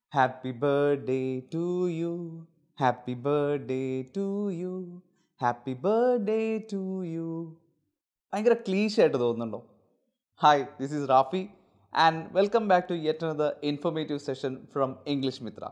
happy birthday to you happy birthday to you happy birthday to you ഭയങ്കര cliche ആയിട്ട് തോന്നുന്നുണ്ടോ hi this is Rafi and welcome back to yet another informative session from English Mitra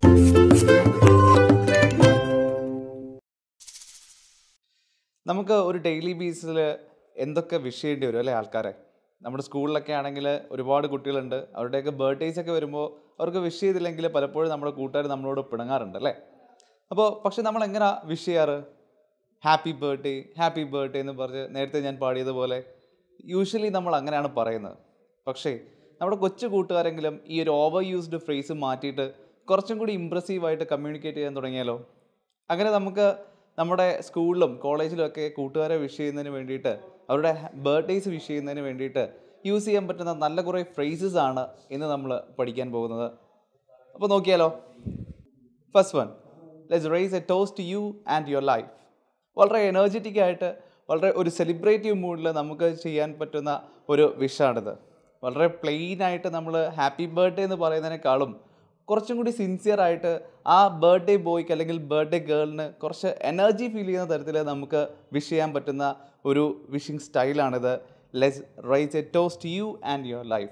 നമുക്ക് ഒരു daily ബേസിൽ എന്തൊക്കെ വിഷയേണ്ടി വരും അല്ലേ ആൾക്കാരെ നമ്മുടെ സ്കൂളിലൊക്കെ ആണെങ്കിൽ ഒരുപാട് കുട്ടികളുണ്ട് അവരുടെയൊക്കെ ബർത്ത്ഡേസ് ഒക്കെ വരുമ്പോൾ അവർക്ക് വിഷ് ചെയ്തില്ലെങ്കിൽ പലപ്പോഴും നമ്മുടെ കൂട്ടുകാർ നമ്മളോട് പിണങ്ങാറുണ്ട് അല്ലേ അപ്പോൾ പക്ഷെ നമ്മൾ എങ്ങനെ വിഷ് ചെയ്യാറ് ഹാപ്പി ബർത്ത്ഡേ ഹാപ്പി ബർത്ത്ഡേ എന്ന് പറഞ്ഞ് നേരത്തെ ഞാൻ പാടിയതുപോലെ യൂഷ്വലി നമ്മൾ അങ്ങനെയാണ് പറയുന്നത് പക്ഷേ നമ്മുടെ കൊച്ചു കൂട്ടുകാരെങ്കിലും ഈ ഒരു ഓവർ യൂസ്ഡ് ഫ്രേസ് മാറ്റിയിട്ട് കുറച്ചും കൂടി ഇമ്പ്രസീവായിട്ട് കമ്മ്യൂണിക്കേറ്റ് ചെയ്യാൻ തുടങ്ങിയാലോ അങ്ങനെ നമുക്ക് നമ്മുടെ സ്കൂളിലും കോളേജിലും ഒക്കെ കൂട്ടുകാരെ വിഷ് ചെയ്യുന്നതിന് വേണ്ടിയിട്ട് അവരുടെ ബർത്ത്ഡേസ് വിഷ് ചെയ്യുന്നതിന് വേണ്ടിയിട്ട് യൂസ് ചെയ്യാൻ പറ്റുന്ന നല്ല കുറേ ഫ്രേസസ് ആണ് ഇന്ന് നമ്മൾ പഠിക്കാൻ പോകുന്നത് അപ്പോൾ നോക്കിയാലോ first one let's raise a toast to you and your life വളരെ എനർജറ്റിക് ആയിട്ട് വളരെ ഒരു സെലിബ്രേറ്റീവ് മൂഡിൽ നമുക്ക് ചെയ്യാൻ പറ്റുന്ന ഒരു വിഷാണിത് വളരെ പ്ലെയിൻ ആയിട്ട് നമ്മൾ ഹാപ്പി ബർത്ത്ഡേ എന്ന് പറയുന്നതിനേക്കാളും കുറച്ചും കൂടി സിൻസിയർ ആയിട്ട് ആ ബർത്ത്ഡേ ബോയ്ക്ക് അല്ലെങ്കിൽ ബർത്ത്ഡേ ഗേളിന് കുറച്ച് എനർജി ഫീൽ ചെയ്യുന്ന തരത്തിൽ നമുക്ക് വിഷ് ചെയ്യാൻ പറ്റുന്ന ഒരു വിഷിംഗ് സ്റ്റൈലാണിത് let's raise a toast you and your life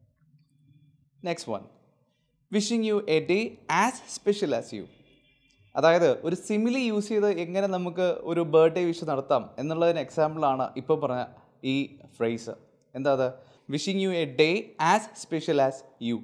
next one wishing you a day as special as you അതായത് ഒരു സിമിലി യൂസ് ചെയ്ത് എങ്ങനെ നമുക്ക് ഒരു ബർത്ത്ഡേ വിഷ് നടത്താം എന്നുള്ളതിന് എക്സാമ്പിളാണ് ഇപ്പോൾ പറഞ്ഞ ഈ ഫ്രേസ് എന്താ അത് wishing you a day as special as you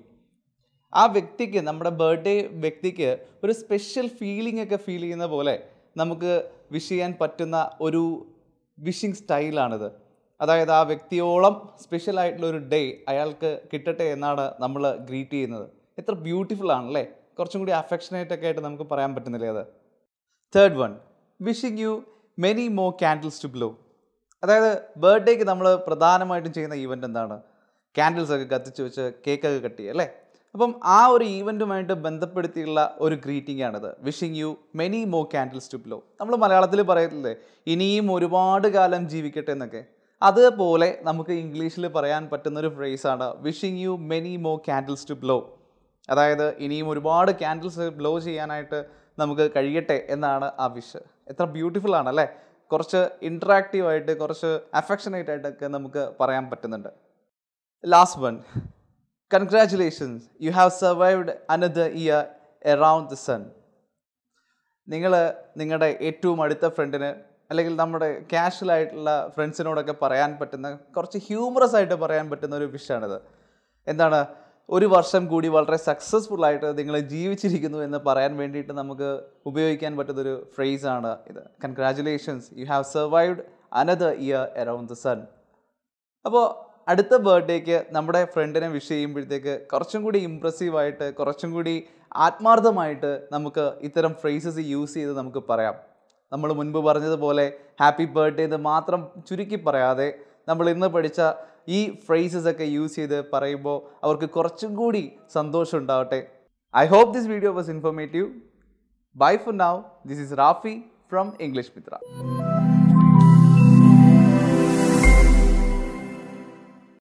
ആ വ്യക്തിക്ക് നമ്മുടെ ബർത്ത്ഡേ വ്യക്തിക്ക് ഒരു സ്പെഷ്യൽ ഫീലിംഗ് ഒക്കെ ഫീൽ ചെയ്യുന്ന പോലെ നമുക്ക് വിഷ് ചെയ്യാൻ പറ്റുന്ന ഒരു വിഷിംഗ് സ്റ്റൈലാണിത് അതായത് ആ വ്യക്തിയോളം സ്പെഷ്യൽ ആയിട്ടുള്ള ഒരു ഡേ അയാൾക്ക് കിട്ടട്ടെ എന്നാണ് നമ്മൾ ഗ്രീറ്റ് ചെയ്യുന്നത് എത്ര ബ്യൂട്ടിഫുൾ ആണല്ലേ കുറച്ചും കൂടി അഫെക്ഷനേറ്റ് ഒക്കെ ആയിട്ട് നമുക്ക് പറയാൻ പറ്റുന്നില്ലേ അത് third one wishing you many more candles to blow അതായത് ബർത്ത്ഡേക്ക് നമ്മൾ പ്രധാനമായിട്ടും ചെയ്യുന്ന ഈവൻ്റ് എന്താണ് ക്യാൻഡിൽസ് ഒക്കെ കത്തിച്ച് വെച്ച് കേക്കൊക്കെ കട്ട് ചെയ്യുക അല്ലേ അപ്പം ആ ഒരു ഈവൻറ്റുമായിട്ട് ബന്ധപ്പെടുത്തിയുള്ള ഒരു ഗ്രീറ്റിംഗ് ആണിത് wishing you many more candles to blow നമ്മൾ മലയാളത്തിൽ പറയത്തില്ലേ ഇനിയും ഒരുപാട് കാലം ജീവിക്കട്ടെ എന്നൊക്കെ അതുപോലെ നമുക്ക് ഇംഗ്ലീഷിൽ പറയാൻ പറ്റുന്ന ഒരു ഫ്രേസാണ് wishing you many more candles to blow അതായത് ഇനിയും ഒരുപാട് ക്യാൻഡിൽസ് ബ്ലോ ചെയ്യാനായിട്ട് നമുക്ക് കഴിയട്ടെ എന്നാണ് ആ വിഷ് എത്ര ബ്യൂട്ടിഫുൾ ആണല്ലേ കുറച്ച് ഇൻട്രാക്റ്റീവ് ആയിട്ട് കുറച്ച് അഫെക്ഷനേറ്റ് ആയിട്ടൊക്കെ നമുക്ക് പറയാൻ പറ്റുന്നുണ്ട് last one congratulations you have survived another year around the sun നിങ്ങൾ നിങ്ങളുടെ ഏറ്റവും അടുത്ത ഫ്രണ്ടിന് അല്ലെങ്കിൽ നമ്മുടെ കാഷ്വൽ ആയിട്ടുള്ള ഫ്രണ്ട്സിനോടൊക്കെ പറയാൻ പറ്റുന്ന കുറച്ച് ഹ്യൂമറസ് ആയിട്ട് പറയാൻ പറ്റുന്ന ഒരു വിഷയാണിത് എന്താണ് ഒരു വർഷം കൂടി വളരെ സക്സസ്ഫുൾ ആയിട്ട് നിങ്ങൾ ജീവിച്ചിരിക്കുന്നു എന്ന് പറയാൻ വേണ്ടിയിട്ട് നമുക്ക് ഉപയോഗിക്കാൻ പറ്റുന്നൊരു ഫ്രേസാണ് ഇത് congratulations you have survived another year around the sun അപ്പോൾ അടുത്ത ബർത്ത്ഡേക്ക് നമ്മുടെ ഫ്രണ്ടിനെ വിഷ് ചെയ്യുമ്പോഴത്തേക്ക് കുറച്ചും കൂടി ഇമ്പ്രസീവായിട്ട് കുറച്ചും കൂടി ആത്മാർത്ഥമായിട്ട് നമുക്ക് ഇത്തരം ഫ്രേസസ് യൂസ് ചെയ്ത് നമുക്ക് പറയാം നമ്മൾ മുൻപ് പറഞ്ഞതുപോലെ ഹാപ്പി ബർത്ത്ഡേ എന്ന് മാത്രം ചുരുക്കി പറയാതെ നമ്മൾ ഇന്ന് പഠിച്ച ഈ ഫ്രേസസ് ഒക്കെ യൂസ് ചെയ്ത് പറയുമ്പോൾ അവർക്ക് കുറച്ചും കൂടി സന്തോഷം ഉണ്ടാവട്ടെ I hope this video was informative bye for now this is Rafi from English Mitra